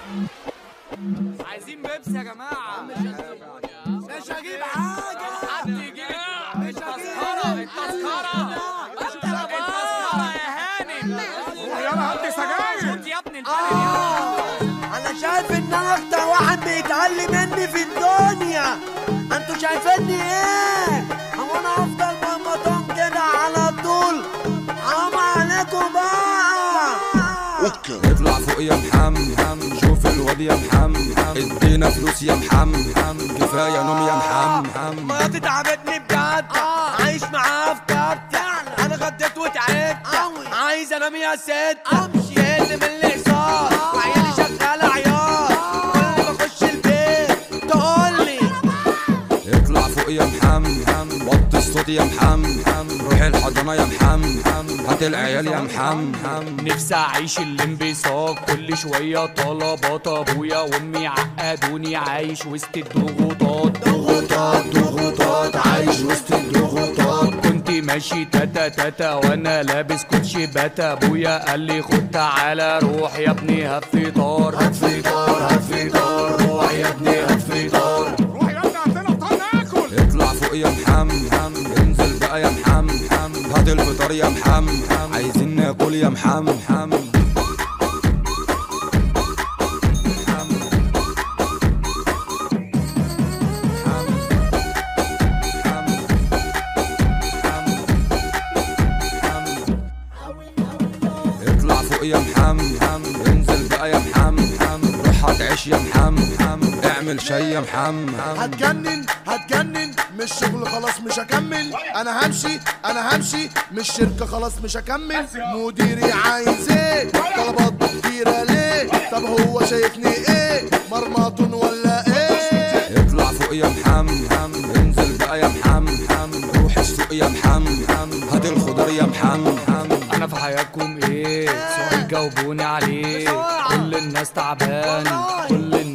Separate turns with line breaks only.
عايزين بيبسي يا جماعة
مش هجيب حاجة
حد يجيب مش التذكرة التذكرة التذكرة يا هانم
يلا هات سجاير
خد يا ابني البلد يلا
انا شايف ان انا اكتر واحد بيتعلم مني في الدنيا انتوا شايفيني ايه هو انا افضل مرمطون كده على طول حرام عليكم بقى
اطلع فوق يا محمد شوف الواد يا محمد ادينا فلوس يا محمد كفايه نوم يا محمد
مراتي تعبتني بجد عايش معاها في كبت انا غديت وتعبت عايز انام يا ست امشي اللي من الحصار وعيالي شغاله عيار كل ما اخش البيت تقول لي
اطلع فوق يا محمد وطي الصوت يا محمد روح الحضانه يا محمد هات العيال يا محمد
نفسي اعيش الانبساط كل شويه طلبات ابويا وامي عقدوني عايش وسط الضغوطات
ضغوطات ضغوطات عايش وسط الضغوطات
كنت ماشي تاتا تاتا وانا لابس كوتش باتا ابويا قال لي خد تعالى روح يا ابني هات فطار
هات فطار هات فطار روح يا ابني هات فطار
روح يا ابني هات لنا فطار ناكل
اطلع فوق يا محمد انزل بقى يا محمد هات الفطار يا محمد عايزين ناكل يا محمد اطلع فوق يا محمد انزل بقى يا محمد روح هتعيش يا محمد اعمل شاي يا محمد
هتجنن هتجنن مش شغل خلاص مش هكمل انا همشي انا همشي مش شركة خلاص مش هكمل مديري عايز ايه طلبات كتيرة ليه طب هو شايفني ايه مرمطون ولا ايه
اطلع فوق يا محمد انزل بقى يا محمد روح السوق يا محمد هات الخضار يا محمد
انا في حياتكم ايه سؤال جاوبوني عليه كل الناس تعبان كل